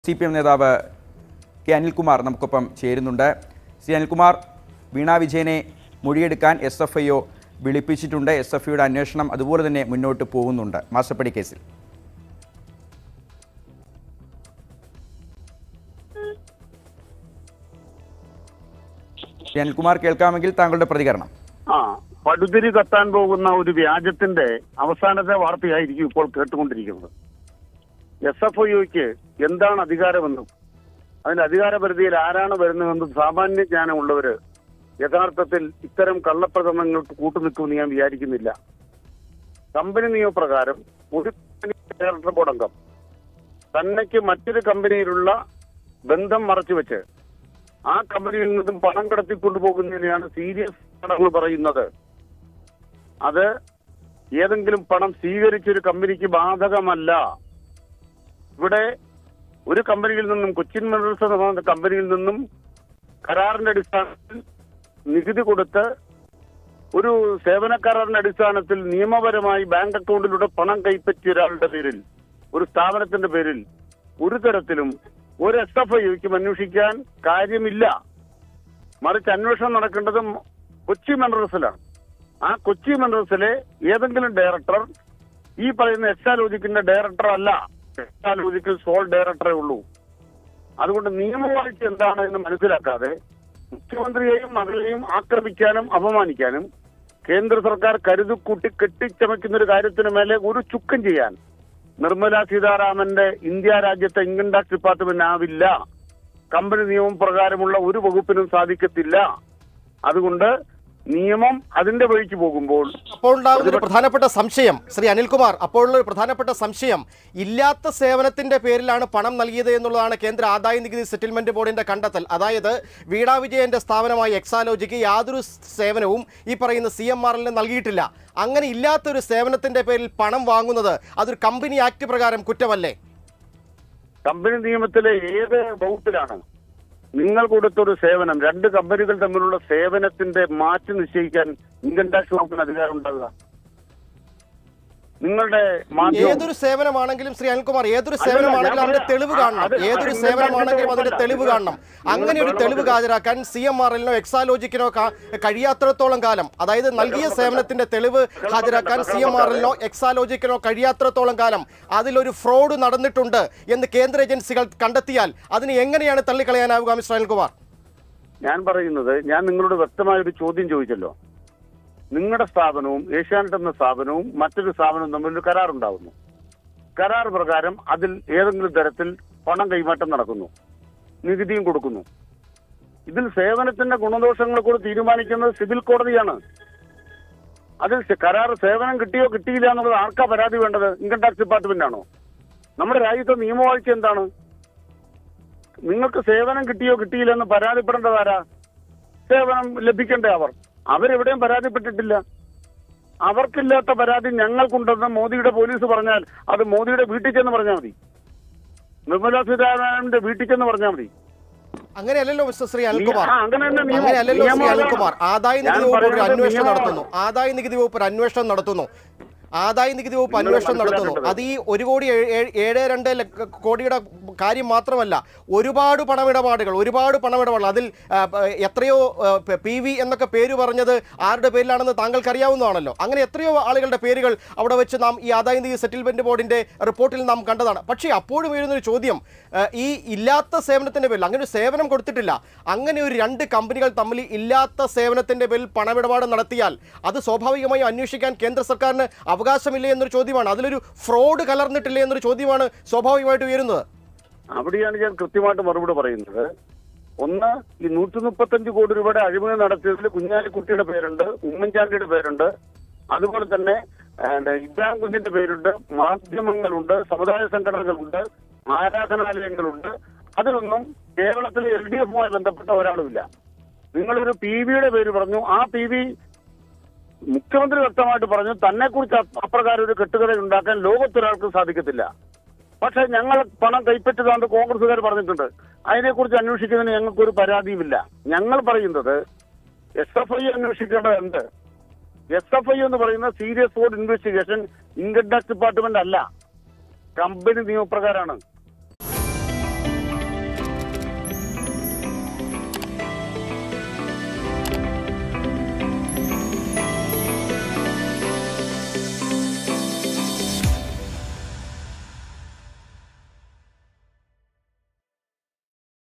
C P M നേതാവ് K Anilkumar നമുക്കൊപ്പം ചേരുന്നുണ്ട് സി അനിൽകുമാർ വീണ വിജയനെ മൊഴിയെടുക്കാൻ എസ് എഫ് ഐ ഒ വിളിപ്പിച്ചിട്ടുണ്ട് എസ് എഫ് ഐയുടെ അന്വേഷണം അതുപോലെ തന്നെ മുന്നോട്ട് പോകുന്നുണ്ട് മാസപ്പടി കേസിൽ സി അനിൽകുമാർ കേൾക്കാമെങ്കിൽ താങ്കളുടെ പ്രതികരണം ആ പടുതിരി കത്താൻ പോകുന്ന ഒരു വ്യാജത്തിന്റെ അവസാനത്തെ വാർത്തയായിരിക്കും ഇപ്പോൾ കേട്ടുകൊണ്ടിരിക്കുന്നത് എസ് എഫ് ഐക്ക് എന്താണ് അധികാരമെന്നും അതിന്റെ അധികാരപരിധിയിൽ ആരാണ് വരുന്നതെന്നും സാമാന്യ ജ്ഞാനമുള്ളവര് യഥാർത്ഥത്തിൽ ഇത്തരം കള്ളപ്രകടനങ്ങൾക്ക് കൂട്ടുനിൽക്കുമെന്ന് ഞാൻ വിചാരിക്കുന്നില്ല കമ്പനി നിയമപ്രകാരം ഒരു കമ്പനി ഡയറക്ടർ ബോർഡ് അംഗം തന്നയ്ക്ക് മറ്റൊരു കമ്പനിയിലുള്ള ബന്ധം മറച്ചുവെച്ച് ആ കമ്പനിയിൽ നിന്നും പണം കടത്തിക്കൊണ്ടുപോകുന്നതിനെയാണ് സീരിയസ് കടങ്ങൾ പറയുന്നത് അത് ഏതെങ്കിലും പണം സ്വീകരിച്ചൊരു കമ്പനിക്ക് ബാധകമല്ല ഇവിടെ ഒരു കമ്പനിയിൽ നിന്നും കൊച്ചിൻ മിനറൽസ് എന്ന് പറയുന്ന കമ്പനിയിൽ നിന്നും കരാറിന്റെ അടിസ്ഥാനത്തിൽ നികുതി കൊടുത്ത് ഒരു സേവന കരാറിന്റെ അടിസ്ഥാനത്തിൽ നിയമപരമായി ബാങ്ക് അക്കൗണ്ടിലൂടെ പണം കൈപ്പറ്റിയ ഒരാളുടെ പേരിൽ ഒരു സ്ഥാപനത്തിന്റെ പേരിൽ ഒരു തരത്തിലും ഒരു എസ് എഫ് ഐക്കും അന്വേഷിക്കാൻ കാര്യമില്ല മറിച്ച് അന്വേഷണം നടക്കേണ്ടത് കൊച്ചി മിനറൽസിലാണ് ആ കൊച്ചി മിനറൽസിലെ ഏതെങ്കിലും ഡയറക്ടർ ഈ പറയുന്ന എക്സാലോജിക്കിന്റെ ഡയറക്ടർ അല്ല എക്സാലോജിക്കൽ സോൾ ഡയറക്ടറേ ഉള്ളൂ അതുകൊണ്ട് നിയമവാഴ്ച എന്താണ് എന്ന് മനസ്സിലാക്കാതെ മുഖ്യമന്ത്രിയെയും മകളെയും ആക്രമിക്കാനും അപമാനിക്കാനും കേന്ദ്ര സർക്കാർ കരുതുകൂട്ടി കെട്ടിച്ചമയ്ക്കുന്ന ഒരു കാര്യത്തിന് മേലെ ഒരു ചുക്കം ചെയ്യാൻ നിർമ്മല സീതാരാമന്റെ ഇന്ത്യ രാജ്യത്തെ ഇൻകം ടാക്സ് ഡിപ്പാർട്ട്മെന്റ് ആവില്ല കമ്പനി നിയമം പ്രകാരമുള്ള ഒരു വകുപ്പിനും സാധിക്കത്തില്ല അതുകൊണ്ട് നിയമം അതിന്റെ വഴിക്ക് പോകുമ്പോൾ അപ്പോൾ ഉണ്ടാകുന്ന ഒരു പ്രധാനപ്പെട്ട സംശയം ശ്രീ അനിൽകുമാർ അപ്പോഴുള്ള ഒരു പ്രധാനപ്പെട്ട സംശയം ഇല്ലാത്ത സേവനത്തിന്റെ പേരിലാണ് പണം നൽകിയത് എന്നുള്ളതാണ് കേന്ദ്ര ആദായ നികുതി സെറ്റിൽമെന്റ് ബോർഡിന്റെ കണ്ടെത്തൽ അതായത് വീണാ വിജയന്റെ സ്ഥാപനമായ എക്സാലോജിക്ക് യാതൊരു സേവനവും ഈ പറയുന്ന സി എം ആറിൽ നൽകിയിട്ടില്ല അങ്ങനെ ഇല്ലാത്തൊരു സേവനത്തിന്റെ പേരിൽ പണം വാങ്ങുന്നത് അതൊരു കമ്പനി ആക്ട് പ്രകാരം കുറ്റമല്ലേ കമ്പനി നിയമത്തിലെ ഏത് വകുപ്പിലാണ് നിങ്ങൾ കൊടുത്തൊരു സേവനം രണ്ട് കമ്പനികൾ തമ്മിലുള്ള സേവനത്തിന്റെ മാറ്റി നിശ്ചയിക്കാൻ ഇൻകം ടാക്സ് വകുപ്പിന് അധികാരം ഉണ്ടാകുക നിങ്ങളുടെ മാധ്യമം ഏതൊരു സേവനമാണെങ്കിലും ശ്രീ അനിൽകുമാർ ഏതൊരു സേവനമാണെങ്കിലും അതിന്റെ തെളിവ് കാണണം അത് ഏതൊരു അത് സേവനമാണെങ്കിലും അതിന്റെ തെളിവ് കാണണം അങ്ങനെ ഒരു തെളിവ് ഹാജരാക്കാൻ സി എം ആർ എല്ലിനോ എക്സാലോജിക്കിനോ കഴിയാത്തിടത്തോളം കാലം അതായത് നൽകിയ സേവനത്തിന്റെ തെളിവ് ഹാജരാക്കാൻ സി എം ആർ എല്ലിനോ എക്സാലോജിക്കിനോ കഴിയാത്തിടത്തോളം കാലം അതിലൊരു ഫ്രോഡ് നടന്നിട്ടുണ്ട് എന്ന് കേന്ദ്ര ഏജൻസികൾ കണ്ടെത്തിയാൽ അതിന് എങ്ങനെയാണ് തള്ളിക്കളയാനാവുക മിസ്റ്റർ അനിൽകുമാർ ഞാൻ പറയുന്നത് ഞാൻ നിങ്ങളോട് വ്യക്തമായ ഒരു ചോദ്യം ചോദിച്ചല്ലോ നിങ്ങളുടെ സ്ഥാപനവും ഏഷ്യാനെറ്റ് എന്ന സ്ഥാപനവും മറ്റൊരു സ്ഥാപനവും തമ്മിൽ ഒരു കരാർ ഉണ്ടാകുന്നു കരാർ പ്രകാരം അതിൽ ഏതെങ്കിലും തരത്തിൽ പണം കൈമാറ്റം നടക്കുന്നു നികുതിയും കൊടുക്കുന്നു ഇതിൽ സേവനത്തിന്റെ ഗുണദോഷങ്ങളെ കൂടി തീരുമാനിക്കുന്നത് സിവിൽ കോടതിയാണ് അതിൽ സെ- കരാർ സേവനം കിട്ടിയോ കിട്ടിയില്ല എന്നുള്ളത് ആർക്കാ പരാതി വേണ്ടത് ഇൻകം ടാക്സ് ഡിപ്പാർട്ട്മെന്റ് ആണോ നമ്മുടെ രാജ്യത്തെ നിയമവാഴ്ച എന്താണ് നിങ്ങൾക്ക് സേവനം കിട്ടിയോ കിട്ടിയില്ല എന്ന് പരാതിപ്പെടേണ്ടതാരാ സേവനം ലഭിക്കണ്ടേ അവർ അവരെവിടെയും പരാതിപ്പെട്ടിട്ടില്ല അവർക്കില്ലാത്ത പരാതി ഞങ്ങൾക്കുണ്ടെന്ന് മോദിയുടെ പോലീസ് പറഞ്ഞാൽ അത് മോദിയുടെ വീട്ടിൽ ചെന്ന് പറഞ്ഞാൽ മതി നിർമ്മലാ സീതാരാമന്റെ വീട്ടിൽ ചെന്ന് പറഞ്ഞാൽ മതി അങ്ങനെയല്ലല്ലോ മിസ്റ്റർ ശ്രീ അനിൽകുമാർ ആ, അങ്ങനെ തന്നെ നിയമം- അങ്ങനെയല്ലല്ലോ ശ്രീ നിയമം അനിൽകുമാർ അതാണ്. ആദായ ഞാൻ നികുതി വകുപ്പ് ഒരു പറയുന്നത് അന്വേഷണം നിയമമാണ്. നടത്തുന്നു ആദായ നികുതി വകുപ്പ് ഒരു അന്വേഷണം നടത്തുന്നു ആദായ നികുതി വകുപ്പ് നിങ്ങൾ അന്വേഷണം നടത്തുന്നു മനസ്സിലാക്കേണ്ടത്. അത് ഈ ഒരു കോടി ഏ- ഏ- ഏഴ് രണ്ട് ലക്ക- കോടിയുടെ കാര്യം മാത്രമല്ല ഒരുപാട് പണമിടപാടുകൾ ഒരുപാട് പണമിടപാടുകൾ അതിൽ ആ, പ- എത്രയോ ആ, പി വി എന്നൊക്കെ പേര് പറഞ്ഞത് ആരുടെ പേരിലാണെന്ന് താങ്കൾക്ക് അറിയാവുന്നതാണല്ലോ അങ്ങനെ എത്രയോ ആളുകളുടെ പേരുകൾ അവിടെ വെച്ച് നാം ഈ ആദായ നികുതി സെറ്റിൽമെന്റ് ബോർഡിന്റെ റിപ്പോർട്ടിൽ നാം കണ്ടതാണ് പക്ഷേ അപ്പോഴും വരുന്നൊരു ചോദ്യം ആ, ഈ ഇല്ലാത്ത സേവനത്തിന്റെ പേരിൽ അങ്ങനെ ഒരു സേവനം കൊടുത്തിട്ടില്ല അങ്ങനെ ഒരു രണ്ട് കമ്പനികൾ തമ്മിൽ ഇല്ലാത്ത സേവനത്തിന്റെ പേരിൽ പണമിടപാട് നടത്തിയാൽ അത് സ്വാഭാവികമായും അന്വേഷിക്കാൻ കേന്ദ്ര സർക്കാരിന് അവകാശമില്ലേ എന്നൊരു ചോദ്യമാണ് അതിലൊരു ഫ്രോഡ് കലർന്നിട്ടില്ലേ എന്നൊരു ചോദ്യമാണ് സ്വാഭാവികമായിട്ട് ഉയരുന്നത് അവിടെയാണ് ഞാൻ കൃത്യമായിട്ട് മറുപടി പറയുന്നത് ഒന്ന് ഈ നൂറ്റി മുപ്പത്തഞ്ച് കോടി രൂപയുടെ അഴിമതി നടത്തിയതിൽ കുഞ്ഞാലിക്കുട്ടിയുടെ പേരുണ്ട് ഉമ്മൻചാണ്ടിയുടെ പേരുണ്ട് അതുപോലെ തന്നെ ഏഹ്, ഇബ്രാഹിം കുഞ്ഞിന്റെ പേരുണ്ട് മാധ്യമങ്ങളുണ്ട് സമുദായ സംഘടനകളുണ്ട് ആരാധനാലയങ്ങളുണ്ട് അതിലൊന്നും കേരളത്തിലെ എൽ ഡി എഫുമായി ബന്ധപ്പെട്ട ഒരാളുമില്ല നിങ്ങളൊരു പി വിയുടെ പേര് പറഞ്ഞു ആ പി വി മുഖ്യമന്ത്രി വ്യക്തമായിട്ട് പറഞ്ഞു തന്നെ കുറിച്ച് അപ്രകാരം ഒരു കെട്ടുകഥ ഉണ്ടാക്കാൻ ലോകത്തൊരാൾക്ക് സാധിക്കത്തില്ല പക്ഷെ ഞങ്ങൾ പണം കൈപ്പറ്റതാണ്ട് കോൺഗ്രസുകാർ പറഞ്ഞിട്ടുണ്ട് അതിനെക്കുറിച്ച് അന്വേഷിക്കുന്നതിന് ഞങ്ങൾക്കൊരു പരാതിയുമില്ല ഞങ്ങൾ പറയുന്നത് എസ് എഫ് ഐ അന്വേഷിക്കേണ്ടത് എന്ത് എസ് എഫ് ഐ എന്ന് പറയുന്ന serious fraud investigation income tax department അല്ല കമ്പനി നിയമപ്രകാരമാണ്